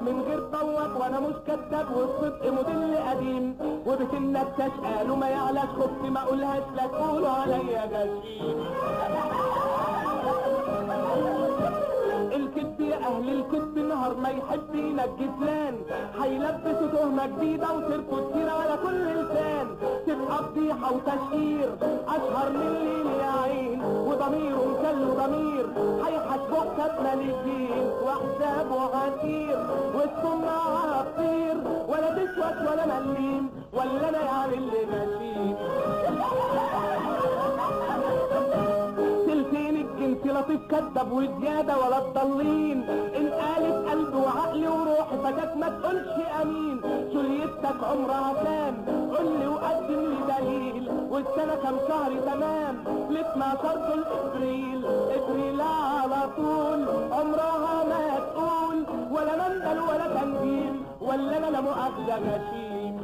من غير طوط وانا مش كذاب والصدق موديل قديم وبيت النكاش قالوا ما يعلاش خفت ما اقولهاش لا تقولوا عليا غشيم الكذب يا اهل الكذب نهار ما يحب ينجي فلان هيلبسوا تهمه جديده وتركوا كتير على كل لسان تبقى فضيحه وتشهير اشهر من الليل يا عين وضميره مكل ضمير هيحاسبوك كمالكين وحسابه عسير والسمعه هتطير ولا تسوت ولا مليم ولا انا يعني اللي ماشيين تلتين الجنس لطيف كدب وزيادة ولا تضلين ان قالت قلبي وعقلي وروحي فجاك ما تقولش امين جوليتك عمرها كام قولي وقدم لي دليل والسنة كام شهر تمام ل 12 دول ابريل ابريل على طول عمرها ما تقول ولا مندل ولا تنجيل ولا انا لا مؤاخذة غشيم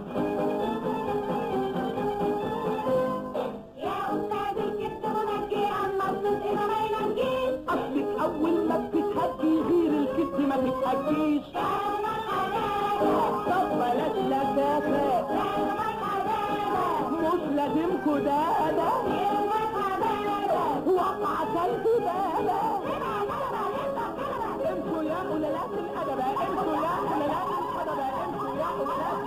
يا أستاذ الكذب منجي أما الصدق ما ينجيش اصلك اول ما بتتهجي غير الكذب ما بتهجيش دايما عدالة طب بلاش لفافة دايما عدالة مش لازم كدادة دايما عدالة وقع كلب بابا كده كده كده كده امشوا يا قلالات الادبة امشوا يا قلالات الادبة امشوا يا قلالات